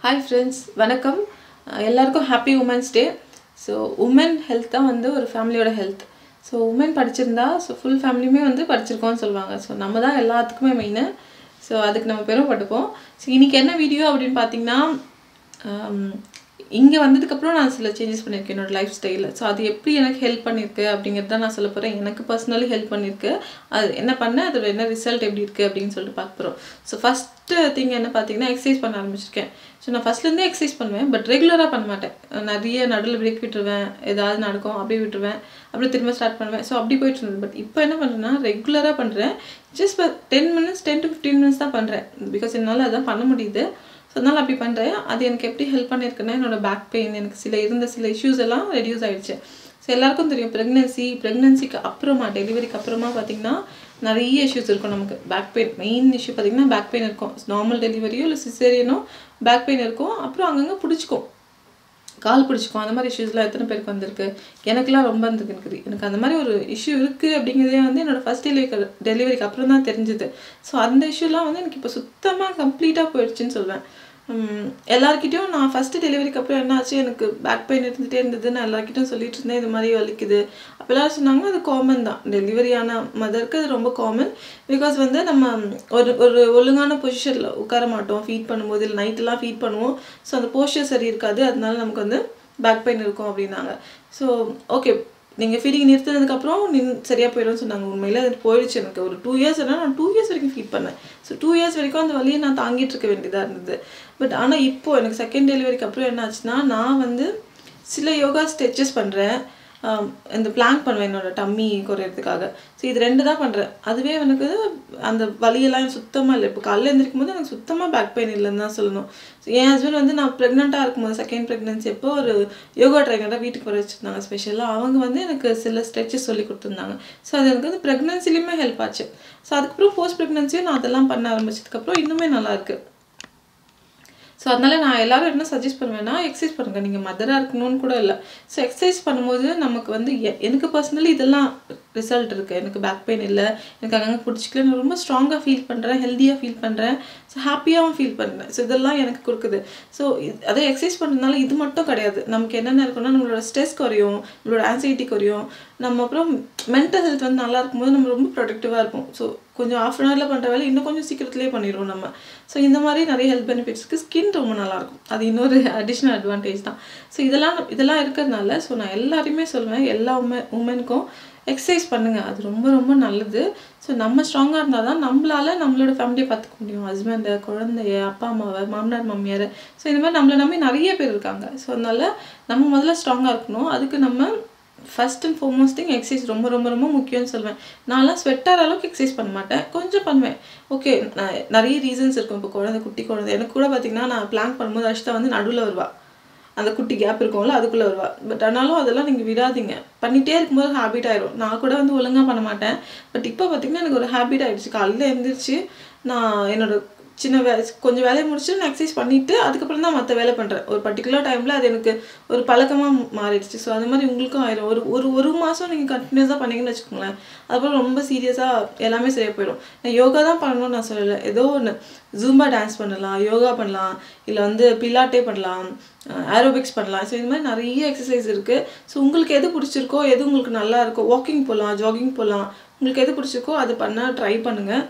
hi friends வணக்கம் அஹ் எல்லாருக்கும் happy women's day so women health தான் வந்து ஒரு ஃபேமிலியோட ஹெல்த் ஸோ உமன் படிச்சிருந்தா ஸோ ஃபுல் ஃபேமிலியுமே வந்து படிச்சிருக்கோம்னு சொல்லுவாங்க ஸோ நம்ம தான் எல்லாத்துக்குமே மெயின் ஸோ அதுக்கு நம்ம பெருமைப்பட்டுப்போம் ஸோ இன்றைக்கி என்ன வீடியோ அப்படின்னு பார்த்தீங்கன்னா இங்கே வந்ததுக்கப்புறம் நான் சில சேஞ்சஸ் பண்ணியிருக்கேன் என்னோட லைஃப் ஸ்டைலில் ஸோ அது எப்படி எனக்கு ஹெல்ப் பண்ணியிருக்கு அப்படிங்கிறது தான் நான் சொல்ல போகிறேன் எனக்கு பர்சனலி ஹெல்ப் பண்ணியிருக்கு அது என்ன பண்ணேன் அதோட என்ன ரிசல்ட் எப்படி இருக்குது அப்படின்னு சொல்லிட்டு பார்க்க போகிறோம் ஸோ ஃபஸ்ட்டு திங் என்ன பார்த்தீங்கன்னா எக்ஸசைஸ் பண்ண ஆரம்பிச்சிருக்கேன் ஸோ நான் ஃபஸ்ட்லேருந்தே எக்ஸசைஸ் பண்ணுவேன் பட் ரெகுலராக பண்ண மாட்டேன் நிறைய நடுவில் பிரேக் விட்டுருவேன் ஏதாவது நடக்கும் அப்படியே விட்டுருவேன் அப்படியே திரும்ப ஸ்டார்ட் பண்ணுவேன் ஸோ அப்படி போயிட்டு இருந்தது பட் இப்போ என்ன பண்ணுறேன்னா ரெகுலராக பண்ணுறேன் just ten minutes ten to fifteen minutes தான் பண்ணுறேன் பிகாஸ் என்னால் அதான் பண்ண முடியுது ஸோ அதனால் அப்படி பண்ணுறேன் அது எனக்கு எப்படி ஹெல்ப் பண்ணியிருக்குன்னா என்னோட பேக் பெயின் எனக்கு சில இருந்த சில இஷ்யூஸ் எல்லாம் ரெடியூஸ் ஆகிடுச்சு ஸோ எல்லாருக்கும் தெரியும் ப்ரெக்னென்சி ப்ரெக்னென்சிக்கு அப்புறமா டெலிவரிக்கு அப்புறமா பார்த்திங்கன்னா நிறைய இஷ்யூஸ் இருக்கும் நமக்கு பேக் பெயின் மெயின் இஷ்யூ பார்த்திங்கன்னா பேக் பெயின் இருக்கும் நார்மல் டெலிவரியோ இல்லை சிசேரியனோ பேக் பெயின் இருக்கும் அப்புறம் அங்கங்கே பிடிச்சிக்கும் கால் பிடிச்சிக்கும் அந்த மாதிரி இஷ்யூஸ்லாம் எத்தனை பேருக்கு வந்திருக்கு எனக்குலாம் ரொம்ப இருந்திருக்கு எனக்கு எனக்கு அந்த மாதிரி ஒரு இஷ்யூ இருக்குது அப்படிங்கிறதே வந்து என்னோடய ஃபஸ்ட் டெலிவரி டெலிவரிக்கு அப்புறம் தான் தெரிஞ்சுது ஸோ அந்த இஷ்யூலாம் வந்து எனக்கு இப்போ சுத்தமாக கம்ப்ளீட்டாக போயிடுச்சுன்னு சொல்வேன் எல்லாருக்கிட்டையும் நான் ஃபஸ்ட்டு டெலிவரிக்கு அப்புறம் என்னாச்சு எனக்கு பேக் பெயின் இருந்துகிட்டே இருந்தது நான் எல்லாருக்கிட்டையும் சொல்லிட்டு இருந்தேன் இது மாதிரி வலிக்குது அப்போ எல்லாரும் சொன்னாங்க அது காமன் தான் டெலிவரியான மதருக்கு அது ரொம்ப காமன் பிகாஸ் வந்து நம்ம ஒரு ஒரு ஒழுங்கான பொசிஷனில் உட்கார மாட்டோம் ஃபீட் பண்ணும்போது இல்லை நைட்டெல்லாம் ஃபீட் பண்ணுவோம் ஸோ அந்த போஸ்டர் சரி இருக்காது அதனால நமக்கு வந்து பேக் பெயின் இருக்கும் அப்படின்னாங்க ஸோ ஓகே நீங்கள் ஃபீடிங் நிறுத்தினதுக்கப்புறம் நின் சரியாக போயிடும்னு சொன்னாங்க உண்மையில் அது போயிடுச்சு எனக்கு ஒரு டூ இயர்ஸ் ஆனால் நான் டூ இயர்ஸ் வரைக்கும் ஃபீட் பண்ணேன் ஸோ டூ இயர்ஸ் வரைக்கும் அந்த வழியை நான் தாங்கிட்டு இருக்க வேண்டியதாக இருந்தது பட் ஆனால் இப்போது எனக்கு செகண்ட் டெலிவரிக்கு அப்புறம் என்ன ஆச்சுன்னா நான் வந்து சில யோகா ஸ்ட்ரெச்சஸ் பண்ணுறேன் இந்த பிளாங்க் பண்ணுவேன் என்னோட டம்மி குறையிறதுக்காக ஸோ இது ரெண்டு தான் பண்ணுறேன் அதுவே எனக்கு அந்த வலியெல்லாம் சுத்தமாக இல்லை இப்போ காலையில் எழுந்திரிக்கும் போது எனக்கு சுத்தமாக பேக் பெயின் இல்லைன்னு தான் சொல்லணும் ஸோ என் ஹஸ்பண்ட் வந்து நான் ப்ரெக்னெண்ட்டாக இருக்கும்போது செகண்ட் ப்ரெக்னென்சி எப்போ ஒரு யோகா ட்ரைனராக வீட்டுக்கு வர வச்சுருந்தாங்க ஸ்பெஷலாக அவங்க வந்து எனக்கு சில ஸ்ட்ரெச்சஸ் சொல்லி கொடுத்துருந்தாங்க ஸோ அது எனக்கு வந்து ப்ரெக்னென்சிலையுமே ஹெல்ப் ஆச்சு ஸோ அதுக்கப்புறம் போஸ்ட் ப்ரெக்னென்சியும் நான் அதெல்லாம் பண்ண ஆரம்பிச்சதுக்கப்புறம் இன்னுமே நல்லாயிருக்கு ஸோ அதனால் நான் எல்லோரும் என்ன சஜஸ்ட் பண்ணுவேன்னா எக்ஸசைஸ் பண்ணுங்கள் நீங்கள் மதராக இருக்கணும்னு கூட இல்லை ஸோ எக்ஸசைஸ் பண்ணும்போது நமக்கு வந்து எனக்கு பர்சனலி இதெல்லாம் ரிசல்ட் இருக்குது எனக்கு பேக் பெயின் இல்லை எனக்கு அங்கங்கே பிடிச்சிக்கல நான் ரொம்ப ஸ்ட்ராங்காக ஃபீல் பண்ணுறேன் ஹெல்த்தியாக ஃபீல் பண்ணுறேன் ஸோ ஹாப்பியாகவும் ஃபீல் பண்ணுறேன் ஸோ இதெல்லாம் எனக்கு கொடுக்குது ஸோ அதே எக்ஸசைஸ் பண்ணுறதுனால இது மட்டும் கிடையாது நமக்கு என்னென்ன இருக்குன்னா நம்மளோட ஸ்ட்ரெஸ் குறையும் நம்மளோட ஆன்சைட்டி குறையும் நம்ம அப்புறம் மென்டல் ஹெல்த் வந்து நல்லா இருக்கும்போது நம்ம ரொம்ப ப்ரொடக்டிவாக இருக்கும் ஸோ கொஞ்சம் ஆஃப் அன் ஹவரில் பண்ணுற வேலை இன்னும் கொஞ்சம் சீக்கிரத்துலேயே பண்ணிடுவோம் நம்ம ஸோ இந்த மாதிரி நிறைய ஹெல்த் பெனிஃபிட்ஸ்க்கு ஸ்கின் ரொம்ப நல்லாயிருக்கும் அது இன்னொரு அடிஷ்னல் அட்வான்டேஜ் தான் ஸோ இதெல்லாம் இதெல்லாம் இருக்கிறதுனால ஸோ நான் எல்லாரையுமே சொல்லுவேன் எல்லா உம உமனுக்கும் எக்ஸசைஸ் பண்ணுங்கள் அது ரொம்ப ரொம்ப நல்லது ஸோ நம்ம ஸ்ட்ராங்காக இருந்தால் தான் நம்மளால் நம்மளோட ஃபேமிலியை பார்த்துக்க முடியும் ஹஸ்பண்டை குழந்தைய அப்பா அம்மாவை மாமனார் மாமியார் ஸோ இந்த மாதிரி நம்மளை நம்பி நிறைய பேர் இருக்காங்க ஸோ அதனால் நம்ம முதல்ல ஸ்ட்ராங்காக இருக்கணும் அதுக்கு நம்ம first and foremost thing exercise ரொம்ப ரொம்ப ரொம்ப முக்கியம்னு சொல்லுவேன் நான்லாம் ஸ்வெட்டர் அளவுக்கு எக்ஸசைஸ் பண்ண மாட்டேன் கொஞ்சம் பண்ணுவேன் ஓகே நான் நிறைய ரீசன்ஸ் இருக்கும் இப்போ குழந்தை குட்டி குழந்தை எனக்கு கூட பார்த்திங்கன்னா நான் பிளான் பண்ணும்போது அஷ்டா வந்து நடுவில் வருவா அந்த குட்டி கேப் இருக்கும்ல அதுக்குள்ளே வருவா பட் ஆனாலும் அதெல்லாம் நீங்கள் விடாதீங்க பண்ணிகிட்டே இருக்கும்போது ஹேபிட் ஆயிரும் நான் கூட வந்து ஒழுங்காக பண்ண மாட்டேன் பட் இப்போ பார்த்திங்கன்னா எனக்கு ஒரு ஹேபிட் ஆகிடுச்சு காலையில் எழுந்திரிச்சு நான் என்னோட சின்ன வேலை கொஞ்சம் வேலையை முடிச்சுட்டு நான் எக்ஸசைஸ் பண்ணிவிட்டு அதுக்கப்புறம் தான் மற்ற வேலை பண்ணுறேன் ஒரு பர்டிகுலர் டைமில் அது எனக்கு ஒரு பழக்கமாக மாறிடுச்சு ஸோ அது மாதிரி உங்களுக்கும் ஆயிரும் ஒரு ஒரு ஒரு மாதம் நீங்கள் கண்டினியூஸாக பண்ணிங்கன்னு வச்சுக்கோங்களேன் அதுக்கப்புறம் ரொம்ப சீரியஸாக எல்லாமே சரியாக போயிடும் நான் யோகா தான் பண்ணணும்னு நான் சொல்லலை ஏதோ ஒன்று ஜூம்பா டான்ஸ் பண்ணலாம் யோகா பண்ணலாம் இல்லை வந்து பிலாட்டே பண்ணலாம் ஏரோபிக்ஸ் பண்ணலாம் ஸோ இந்த மாதிரி நிறைய எக்ஸசைஸ் இருக்குது ஸோ உங்களுக்கு எது பிடிச்சிருக்கோ எது உங்களுக்கு நல்லா இருக்கோ வாக்கிங் போகலாம் ஜாகிங் போகலாம் உங்களுக்கு எது பிடிச்சிருக்கோ அது பண்ண ட்ரை பண்ணுங்கள்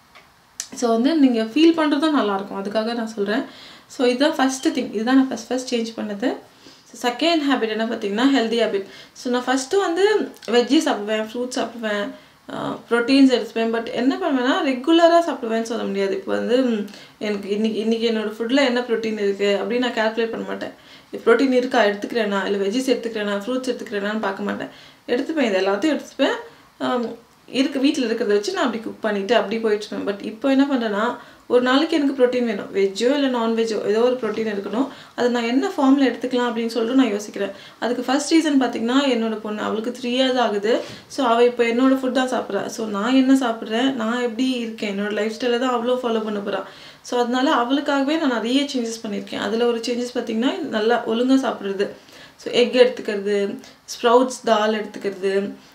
ஸோ வந்து நீங்கள் ஃபீல் பண்ணுறதும் நல்லாயிருக்கும் அதுக்காக நான் சொல்கிறேன் ஸோ இதுதான் ஃபஸ்ட்டு திங் இதுதான் நான் ஃபஸ்ட் ஃபஸ்ட் சேஞ்ச் பண்ணது ஸோ செகண்ட் ஹேபிட் என்ன பார்த்தீங்கன்னா ஹெல்தி ஹேபிட் ஸோ நான் ஃபஸ்ட்டு வந்து வெஜ்ஜி சாப்பிடுவேன் ஃப்ரூட்ஸ் சாப்பிடுவேன் ப்ரோட்டீன்ஸ் எடுத்துப்பேன் பட் என்ன பண்ணுவேன்னா ரெகுலராக சாப்பிடுவேன்னு சொல்ல முடியாது இப்போ வந்து எனக்கு இன்றைக்கி இன்றைக்கி என்னோடய ஃபுட்டில் என்ன ப்ரோட்டீன் இருக்குது அப்படின்னு நான் கேல்குலேட் பண்ண மாட்டேன் ப்ரோட்டீன் இருக்கா எடுத்துக்கிறேனா இல்லை வெஜ்ஜிஸ் எடுத்துக்கிறேனா ஃப்ரூட்ஸ் எடுத்துக்கிறேனான்னு பார்க்க மாட்டேன் எடுத்துப்பேன் இது எல்லாத்தையும் எடுத்துப்பேன் இருக்க வீட்டில் இருக்கிறத வச்சு நான் அப்படி குக் பண்ணிவிட்டு அப்படி போயிட்டுருப்பேன் பட் இப்போ என்ன பண்ணுறேன்னா ஒரு நாளைக்கு எனக்கு ப்ரோட்டீன் வேணும் வெஜ்ஜோ இல்லை நான்வெஜ்ஜோ ஏதோ ஒரு ப்ரோட்டீன் இருக்கணும் அது நான் என்ன ஃபார்மில் எடுத்துக்கலாம் அப்படின்னு சொல்லிட்டு நான் யோசிக்கிறேன் அதுக்கு ஃபஸ்ட் ரீசன் பார்த்திங்கன்னா என்னோட பொண்ணு அவளுக்கு த்ரீ இயர்ஸ் ஆகுது ஸோ அவள் இப்போ என்னோடய ஃபுட் தான் சாப்பிட்றா ஸோ நான் என்ன சாப்பிட்றேன் நான் எப்படி இருக்கேன் என்னோடய லைஃப் ஸ்டைலை தான் அவ்வளோ ஃபாலோ பண்ண போகிறான் ஸோ அதனால அவளுக்காகவே நான் நிறைய சேஞ்சஸ் பண்ணியிருக்கேன் அதில் ஒரு சேஞ்சஸ் பார்த்திங்கன்னா நல்லா ஒழுங்காக சாப்பிட்றது ஸோ எக் எடுத்துக்கிறது ஸ்ப்ரவுட்ஸ் தால் எடுத்துக்கிறது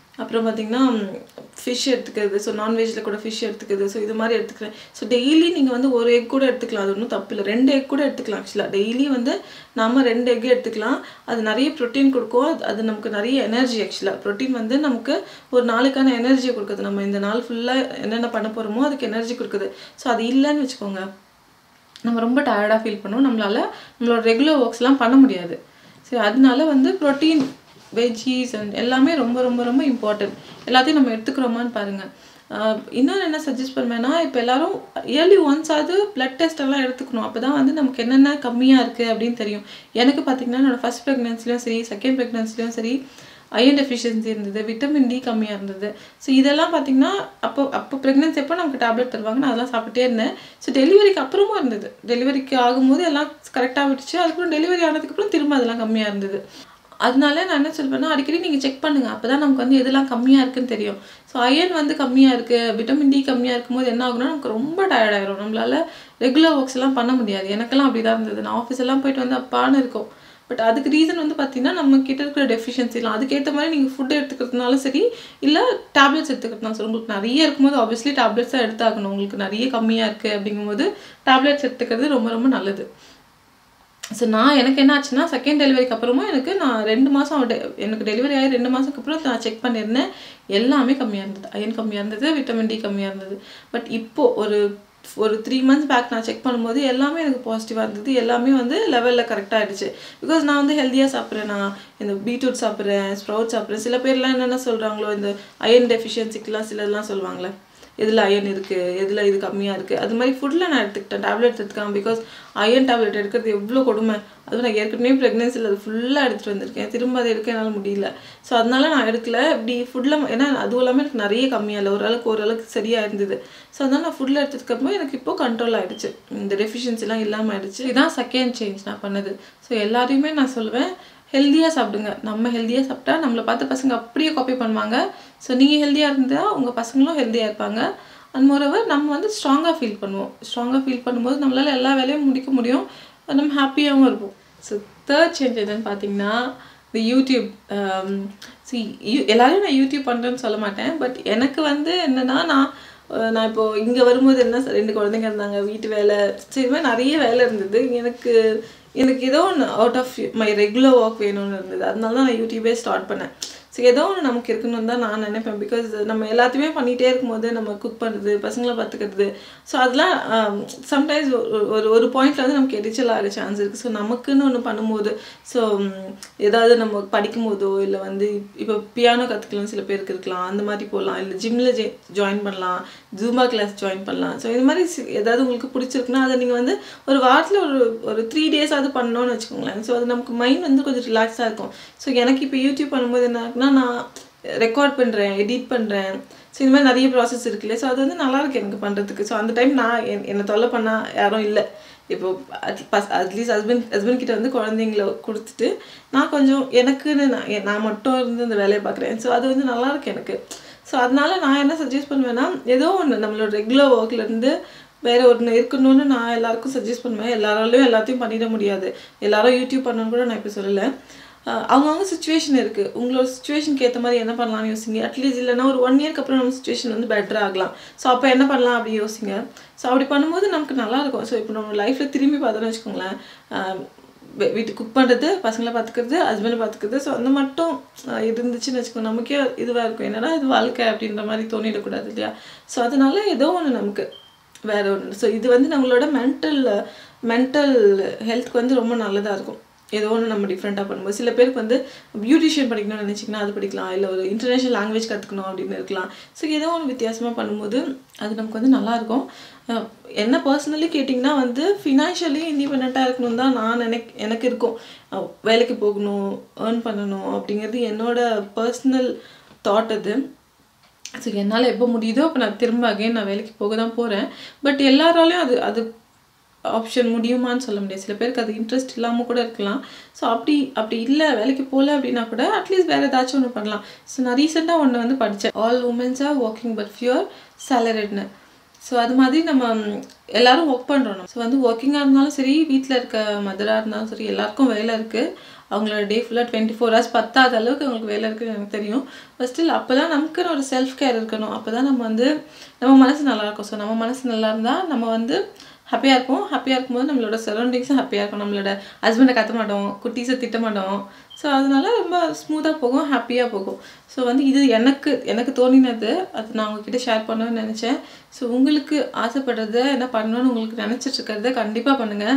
அப்புறம் பார்த்திங்கன்னா ஃபிஷ் எடுத்துக்கிறது ஸோ நான்வெஜ்ஜில் கூட ஃபிஷ் எடுத்துக்கிறது ஸோ இது மாதிரி எடுத்துக்கிறேன் ஸோ டெய்லி நீங்கள் வந்து ஒரு எக் கூட எடுத்துக்கலாம் அது ஒன்றும் தப்பு இல்லை ரெண்டு எக் கூட எடுத்துக்கலாம் ஆக்சுவலாக டெய்லி வந்து நாம ரெண்டு எக் எடுத்துக்கலாம் அது நிறைய ப்ரோட்டீன் கொடுக்கும் அது அது நமக்கு நிறைய எனர்ஜி ஆக்சுவலாக ப்ரோட்டீன் வந்து நமக்கு ஒரு நாளுக்கான எனர்ஜியை கொடுக்குது நம்ம இந்த நாள் ஃபுல்லாக என்னென்ன பண்ண போகிறோமோ அதுக்கு எனர்ஜி கொடுக்குது ஸோ அது இல்லைன்னு வச்சுக்கோங்க நம்ம ரொம்ப டயர்டாக ஃபீல் பண்ணுவோம் நம்மளால் நம்மளோட ரெகுலர் ஒர்க்ஸ்லாம் பண்ண முடியாது சரி அதனால வந்து ப்ரோட்டீன் வெஜ்ஜீஸ் அண்ட் எல்லாமே ரொம்ப ரொம்ப ரொம்ப இம்பார்ட்டன்ட் எல்லாத்தையும் நம்ம எடுத்துக்கிறோமான்னு பாருங்கள் இன்னொன்று என்ன சஜஸ்ட் பண்ணுவேன்னா இப்போ எல்லாரும் இயர்லி ஒன்ஸ் ஆகுது பிளட் டெஸ்ட் எல்லாம் எடுத்துக்கணும் அப்போ தான் வந்து நமக்கு என்னென்ன கம்மியாக இருக்குது அப்படின்னு தெரியும் எனக்கு பார்த்தீங்கன்னா என்னோடய ஃபஸ்ட் ப்ரெக்னன்சிலையும் சரி செகண்ட் ப்ரெக்னன்சிலையும் சரி அயன் டெஃபிஷியன்சி இருந்தது விட்டமின் டி கம்மியாக இருந்தது ஸோ இதெல்லாம் பார்த்தீங்கன்னா அப்போ அப்போ ப்ரெக்னன்சி அப்போ நமக்கு டேப்லெட் தருவாங்க நான் அதெல்லாம் சாப்பிட்டே இருந்தேன் ஸோ டெலிவரிக்கு அப்புறமும் இருந்தது டெலிவரிக்கு ஆகும்போது எல்லாம் கரெக்டாக விட்டுச்சு அதுக்கப்புறம் டெலிவரி ஆனதுக்கப்புறம் திரும்ப அதெல்லாம் கம்மியாக இருந்தது அதனால நான் என்ன சொல்வேன்னா அடிக்கடி நீங்கள் செக் பண்ணுங்கள் அப்போ தான் நமக்கு வந்து எதெல்லாம் கம்மியாக இருக்குன்னு தெரியும் ஸோ அயன் வந்து கம்மியாக இருக்குது விட்டமின் டி கம்மியாக இருக்கும்போது என்ன ஆகுனா நமக்கு ரொம்ப டயர்ட் ஆயிரும் நம்மளால ரெகுலர் ஒர்க்ஸ் எல்லாம் பண்ண முடியாது எனக்கெல்லாம் அப்படி தான் இருந்தது நான் ஆஃபீஸ் எல்லாம் போயிட்டு வந்து அப்பான்னு இருக்கும் பட் அதுக்கு ரீசன் வந்து பார்த்தீங்கன்னா நம்ம கிட்ட இருக்கிற டெஃபிஷியன்சிலாம் அதுக்கேற்ற மாதிரி நீங்கள் ஃபுட் எடுத்துக்கிறதுனாலும் சரி இல்லை டேப்லெட்ஸ் எடுத்துக்கிறதுனாலும் சரி உங்களுக்கு நிறைய இருக்கும்போது ஆப்வியஸ்லி டேப்லெட்ஸ் தான் எடுத்தாகணும் உங்களுக்கு நிறைய கம்மியாக இருக்குது அப்படிங்கும்போது டேப்லெட்ஸ் எடுத்துக்கிறது ரொம்ப ரொம்ப நல்லது ஸோ நான் எனக்கு என்ன ஆச்சுன்னா செகண்ட் டெலிவரிக்கு அப்புறமா எனக்கு நான் ரெண்டு மாதம் எனக்கு டெலிவரி ஆகி ரெண்டு மாதத்துக்கு அப்புறம் நான் செக் பண்ணியிருந்தேன் எல்லாமே கம்மியாக இருந்தது அயன் கம்மியாக இருந்தது விட்டமின் டி கம்மியாக இருந்தது பட் இப்போது ஒரு ஒரு த்ரீ மந்த்ஸ் பேக் நான் செக் பண்ணும்போது எல்லாமே எனக்கு பாசிட்டிவாக இருந்தது எல்லாமே வந்து லெவலில் கரெக்டாக ஆகிடுச்சு பிகாஸ் நான் வந்து ஹெல்த்தியாக சாப்பிட்றேன் நான் இந்த பீட்ரூட் சாப்பிட்றேன் ஸ்ப்ரவுட் சாப்பிட்றேன் சில பேர்லாம் என்னென்ன சொல்கிறாங்களோ இந்த அயன் டெஃபிஷியன்சிக்கெலாம் சிலதெல்லாம் சொல்லுவாங்களே எதில் அயன் இருக்குது எதில் இது கம்மியாக இருக்குது அது மாதிரி ஃபுட்டில் நான் எடுத்துக்கிட்டேன் டேப்லெட் எடுத்துக்காம பிகாஸ் அயன் டேப்லெட் எடுக்கிறது எவ்வளோ கொடுமை அதுவும் நான் ஏற்கனவே ப்ரெக்னென்சியில் அது ஃபுல்லாக எடுத்துகிட்டு வந்திருக்கேன் திரும்ப அதை எடுக்க என்னால் முடியல ஸோ அதனால நான் எடுக்கல இப்படி ஃபுட்டில் ஏன்னா அதுவும் இல்லாமல் எனக்கு நிறைய கம்மியாக இல்லை ஓரளவுக்கு ஓரளவுக்கு சரியாக இருந்தது ஸோ அதனால் நான் ஃபுட்டில் எடுத்ததுக்கப்புறம் எனக்கு இப்போ கண்ட்ரோல் ஆகிடுச்சு இந்த டெஃபிஷியன்சிலாம் இல்லாமல் ஆயிடுச்சு இதுதான் செகண்ட் சேஞ்ச் நான் பண்ணது ஸோ எல்லாரையுமே நான் சொல்லுவேன் ஹெல்த்தியாக சாப்பிடுங்க நம்ம ஹெல்த்தியாக சாப்பிட்டா நம்மளை பார்த்து பசங்க அப்படியே காப்பி பண்ணுவாங்க ஸோ நீங்கள் ஹெல்த்தியாக இருந்தால் உங்கள் பசங்களும் ஹெல்த்தியாக இருப்பாங்க அண்ட் மோரோவர் நம்ம வந்து ஸ்ட்ராங்காக ஃபீல் பண்ணுவோம் ஸ்ட்ராங்காக ஃபீல் பண்ணும்போது நம்மளால் எல்லா வேலையும் முடிக்க முடியும் நம்ம ஹாப்பியாகவும் இருப்போம் ஸோ தேர்ட் சேஞ்ச் என்னன்னு பார்த்தீங்கன்னா இந்த யூடியூப் சி யூ எல்லாரையும் நான் யூடியூப் பண்ணுறேன்னு சொல்ல மாட்டேன் பட் எனக்கு வந்து என்னென்னா நான் நான் இப்போது இங்கே வரும்போது என்ன ரெண்டு குழந்தைங்க இருந்தாங்க வீட்டு வேலை சரி இது மாதிரி நிறைய வேலை இருந்தது எனக்கு எனக்கு ஏதோ ஒன்று out of my regular work வேணும்னு இருந்தது அதனால தான் நான் யூடியூபே ஸ்டார்ட் பண்ணேன் ஸோ ஏதோ ஒன்று நமக்கு இருக்கணும்னு தான் நான் நினைப்பேன் பிகாஸ் நம்ம எல்லாத்தையுமே பண்ணிகிட்டே இருக்கும்போது நம்ம குக் பண்ணுறது பசங்களை பார்த்துக்கிறது ஸோ அதெல்லாம் சம்டைம்ஸ் ஒரு ஒரு பாயிண்ட்ல வந்து நமக்கு எரிச்சல் ஆகிற சான்ஸ் இருக்குது ஸோ நமக்குன்னு ஒன்று பண்ணும்போது ஸோ ஏதாவது நம்ம படிக்கும் போதோ இல்லை வந்து இப்போ பியானோ கற்றுக்கலாம் சில பேருக்கு இருக்கலாம் அந்த மாதிரி போகலாம் இல்லை ஜிம்மில் ஜாயின் பண்ணலாம் ஜூம்பா கிளாஸ் ஜாயின் பண்ணலாம் ஸோ இது மாதிரி ஏதாவது உங்களுக்கு பிடிச்சிருக்குன்னா அதை நீங்கள் வந்து ஒரு வாரத்தில் ஒரு ஒரு த்ரீ டேஸ் அது பண்ணோன்னு வச்சுக்கோங்களேன் ஸோ அது நமக்கு மைண்ட் வந்து கொஞ்சம் ரிலாக்ஸாக இருக்கும் ஸோ எனக்கு இப்போ யூடியூப் பண்ணும்போது என்ன ஆகுனா நான் ரெக்கார்ட் பண்ணுறேன் எடிட் பண்ணுறேன் ஸோ இந்த மாதிரி நிறைய ப்ராசஸ் இருக்குல்ல ஸோ அது வந்து நல்லா இருக்கு எனக்கு பண்ணுறதுக்கு ஸோ அந்த டைம் நான் என் என்னை தொல்லை பண்ணால் யாரும் இல்லை இப்போ அட்லீஸ்ட் ஹஸ்பண்ட் ஹஸ்பண்ட் கிட்ட வந்து குழந்தைங்கள கொடுத்துட்டு நான் கொஞ்சம் எனக்குன்னு நான் நான் மட்டும் இருந்து இந்த வேலையை பார்க்குறேன் ஸோ அது வந்து நல்லா இருக்கு எனக்கு ஸோ அதனால நான் என்ன சஜஸ்ட் பண்ணுவேன்னா ஏதோ ஒன்று நம்மளோட ரெகுலர் ஒர்க்லேருந்து வேற ஒன்று இருக்கணும்னு நான் எல்லாருக்கும் சஜஸ்ட் பண்ணுவேன் எல்லாராலையும் எல்லாத்தையும் பண்ணிட முடியாது எல்லாரும் யூடியூப் பண்ணணும்னு கூட நான் இப்போ சொல்லலை அவங்கவுங்க சுச்சுவேஷன் இருக்குது உங்களோட சுச்சுவேஷனுக்கு ஏற்ற மாதிரி என்ன பண்ணலாம்னு யோசிங்க அட்லீஸ்ட் இல்லைன்னா ஒரு ஒன் இயர்க்கு அப்புறம் நம்ம சுச்சுவேஷன் வந்து பெட்டர் ஆகலாம் ஸோ அப்போ என்ன பண்ணலாம் அப்படி யோசிங்க ஸோ அப்படி பண்ணும்போது நமக்கு நல்லாயிருக்கும் ஸோ இப்போ நம்ம லைஃப்பில் திரும்பி பார்த்தோன்னு வச்சுக்கோங்களேன் வீட்டு குக் பண்ணுறது பசங்களை பார்த்துக்கிறது ஹஸ்பண்டை பார்த்துக்கிறது ஸோ அந்த மட்டும் இருந்துச்சுன்னு வச்சுக்கோங்க நமக்கே இதுவாக இருக்கும் என்னடா இது வாழ்க்கை அப்படின்ற மாதிரி தோணிடக்கூடாது இல்லையா ஸோ அதனால ஏதோ ஒன்று நமக்கு வேற ஒன்று ஸோ இது வந்து நம்மளோட மென்டல் மென்டல் ஹெல்த்க்கு வந்து ரொம்ப நல்லதாக இருக்கும் ஏதோ ஒன்று நம்ம டிஃப்ரெண்ட்டாக பண்ணும்போது சில பேருக்கு வந்து பியூட்டிஷியன் படிக்கணும்னு நினச்சிங்கன்னா அது படிக்கலாம் இல்லை ஒரு இன்டர்நேஷ்னல் லாங்குவேஜ் கற்றுக்கணும் அப்படின்னு இருக்கலாம் ஸோ ஏதோ ஒன்று வித்தியாசமாக பண்ணும்போது அது நமக்கு வந்து நல்லாயிருக்கும் என்ன பர்சனலி கேட்டிங்கன்னா வந்து ஃபினான்ஷியலி இண்டிபெண்ட்டாக இருக்கணும் தான் நான் நினைக் எனக்கு இருக்கும் வேலைக்கு போகணும் ஏர்ன் பண்ணணும் அப்படிங்கிறது என்னோட பர்சனல் தாட் அது ஸோ என்னால் எப்போ முடியுதோ அப்போ நான் திரும்ப அகைன் நான் வேலைக்கு போக தான் போகிறேன் பட் எல்லாராலையும் அது அது ஆப்ஷன் முடியுமான்னு சொல்ல முடியாது சில பேருக்கு அது இன்ட்ரெஸ்ட் இல்லாமல் கூட இருக்கலாம் ஸோ அப்படி அப்படி இல்லை வேலைக்கு போகல அப்படின்னா கூட அட்லீஸ்ட் வேறு ஏதாச்சும் ஒன்று பண்ணலாம் ஸோ நான் ரீசெண்டாக ஒன்று வந்து படித்தேன் all womens are working but fewer சேலரிட்னு ஸோ அது மாதிரி நம்ம ம், எல்லாரும் ஒர்க் பண்ணுறோம் ஸோ வந்து ஒர்க்கிங்காக இருந்தாலும் சரி வீட்டில் இருக்க மதராக இருந்தாலும் சரி எல்லாருக்கும் வேலை இருக்குது அவங்களோட டே ஃபுல்லாக டுவெண்ட்டி ஃபோர் ஹவர்ஸ் பத்தாத அளவுக்கு அவங்களுக்கு வேலை இருக்குன்னு எனக்கு தெரியும் பட் ஸ்டில் அப்போ தான் நமக்குன்னு ஒரு செல்ஃப் கேர் இருக்கணும் அப்போ தான் நம்ம வந்து நம்ம மனசு நல்லா இருக்கும் ஸோ நம்ம மனசு நல்லா இருந்தால் நம்ம வந்து ஹாப்பியாக இருப்போம் ஹாப்பியாக இருக்கும்போது நம்மளோட சரௌண்டிங்ஸும் ஹாப்பியாக இருக்கும் நம்மளோட ஹஸ்பண்டை கத்த மாட்டோம் குட்டீஸை திட்ட மாட்டோம் ஸோ அதனால ரொம்ப ஸ்மூத்தாக போகும் ஹாப்பியாக போகும் ஸோ வந்து இது எனக்கு எனக்கு தோணினது அது நான் உங்ககிட்ட ஷேர் பண்ணணும்னு நினச்சேன் ஸோ உங்களுக்கு ஆசைப்படுறத என்ன பண்ணணும்னு உங்களுக்கு நினச்சிட்டு இருக்கிறத கண்டிப்பாக பண்ணுங்கள்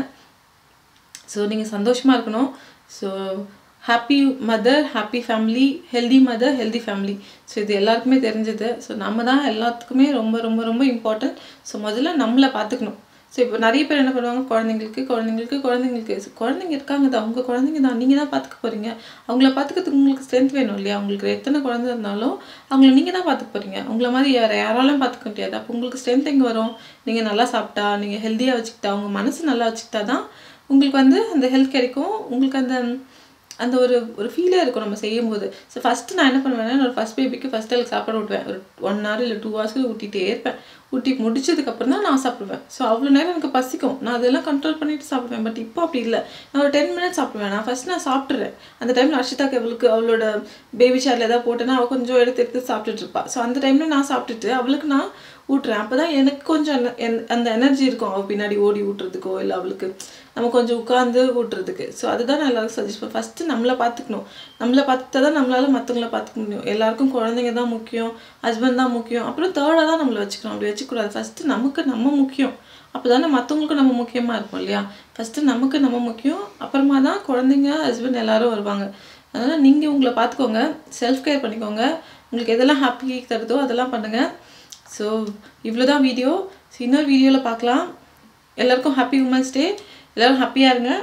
ஸோ நீங்கள் சந்தோஷமாக இருக்கணும் so happy mother happy family healthy mother healthy family so இது எல்லாருக்குமே தெரிஞ்சது ஸோ நம்ம தான் எல்லாத்துக்குமே ரொம்ப ரொம்ப ரொம்ப இம்பார்ட்டன்ட் ஸோ முதல்ல நம்மளை பார்த்துக்கணும் ஸோ இப்போ நிறைய பேர் என்ன பண்ணுவாங்க குழந்தைங்களுக்கு குழந்தைங்களுக்கு குழந்தைங்களுக்கு So, குழந்தைங்க இருக்காங்க தான் அவங்க குழந்தைங்க தான் நீங்கள் தான் பார்த்துக்க போகிறீங்க அவங்கள பார்த்துக்கிறதுக்கு உங்களுக்கு ஸ்ட்ரென்த் வேணும் இல்லையா உங்களுக்கு எத்தனை குழந்தை இருந்தாலும் அவங்கள நீங்கள் தான் பார்த்துக்க போகிறீங்க உங்களை மாதிரி வேறு யாராலும் பார்த்துக்க முடியாது அப்போ உங்களுக்கு ஸ்ட்ரென்த் எங்கே வரும் நீங்கள் நல்லா சாப்பிட்டா நீங்கள் ஹெல்த்தியாக வச்சுக்கிட்டா உங்கள் மனசு நல்லா வச்சுக்கிட்டா தான் உங்களுக்கு வந்து அந்த ஹெல்த் கிடைக்கும் உங்களுக்கு அந்த அந்த ஒரு ஒரு ஃபீலே இருக்கும் நம்ம செய்யும்போது ஸோ ஃபஸ்ட்டு நான் என்ன பண்ணுவேன்னா என்னோட ஃபஸ்ட் பேபிக்கு ஃபஸ்ட் எனக்கு சாப்பாடு ஊட்டுவேன் ஒரு ஒன் ஹவர் இல்லை டூ ஹவர்ஸ்க்கு ஊட்டிகிட்டே இருப்பேன் ஊட்டி முடிச்சதுக்கப்புறம் தான் நான் சாப்பிடுவேன் ஸோ அவ்வளோ நேரம் எனக்கு பசிக்கும் நான் அதெல்லாம் கண்ட்ரோல் பண்ணிட்டு சாப்பிடுவேன் பட் இப்போ அப்படி இல்லை நான் ஒரு டென் மினிட்ஸ் சாப்பிடுவேன் நான் ஃபஸ்ட் நான் சாப்பிட்றேன் அந்த டைமில் அர்ஷிதாக்கு அவளுக்கு அவளோட பேபி சேரில் ஏதாவது போட்டேன்னா அவள் கொஞ்சம் எடுத்து எடுத்து சாப்பிட்டுட்டு இருப்பா ஸோ அந்த டைமில் நான் சாப்பிட்டுட்டு அவளுக்கு நான் ஊட்டுறேன் அப்போ தான் எனக்கு கொஞ்சம் என- என்- அந்த எனர்ஜி இருக்கும் அவள் பின்னாடி ஓடி ஊட்டுறதுக்கோ இல்லை அவளுக்கு நம்ம கொஞ்சம் உட்காந்து ஊட்டுறதுக்கு ஸோ அதுதான் நான் எல்லாருக்கும் சஜஸ்ட் பண்ணுவேன் ஃபஸ்ட்டு நம்மளை பார்த்துக்கணும் நம்மளை பார்த்துட்டா தான் நம்மளால மற்றவங்கள பார்த்துக்க முடியும் எல்லாருக்கும் குழந்தைங்க தான் முக்கியம் ஹஸ்பண்ட் தான் முக்கியம் அப்புறம் தேர்டாக தான் நம்மளை வச்சுக்கணும் அப்படி வச்சுக்கூடாது ஃபஸ்ட்டு நமக்கு நம்ம முக்கியம் அப்போ தானே மற்றவங்களுக்கும் நம்ம முக்கியமாக இருக்கும் இல்லையா ஃபஸ்ட்டு நமக்கு நம்ம முக்கியம் அப்புறமா தான் குழந்தைங்க ஹஸ்பண்ட் எல்லாரும் வருவாங்க அதனால் நீங்கள் உங்களை பார்த்துக்கோங்க செல்ஃப் கேர் பண்ணிக்கோங்க உங்களுக்கு எதெல்லாம் ஹாப்பி தருதோ அதெல்லாம் பண்ணுங்கள் ஸோ இவ்வளோ தான் வீடியோ ஸோ இன்னொரு வீடியோவில் பார்க்கலாம் எல்லாருக்கும் ஹாப்பி உமன்ஸ் டே எல்லோரும் ஹாப்பியாக இருங்க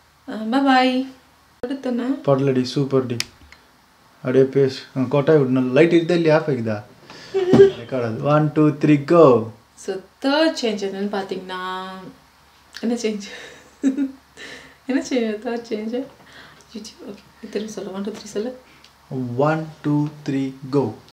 பாய் அடுத்தண்ணா పర్లేడి సూపర్ డి అడే పేస్ కొట్టాయి లైట్ ఇద్దా ಇಲ್ಲಿ ಆಫ್ ಆಗಿದಾ ರೆಕಾರ್ಡ್ ಅದು one two three go so third change என்னன்னு பார்த்தீங்கன்னா என்ன சேஞ்ச் என்ன change third change YouTube okay திரும்பி சொல்ல ஒன் டூ த்ரீ சொல்ல ಒನ್ ಟೂ ತ್ರೀ ಗೋ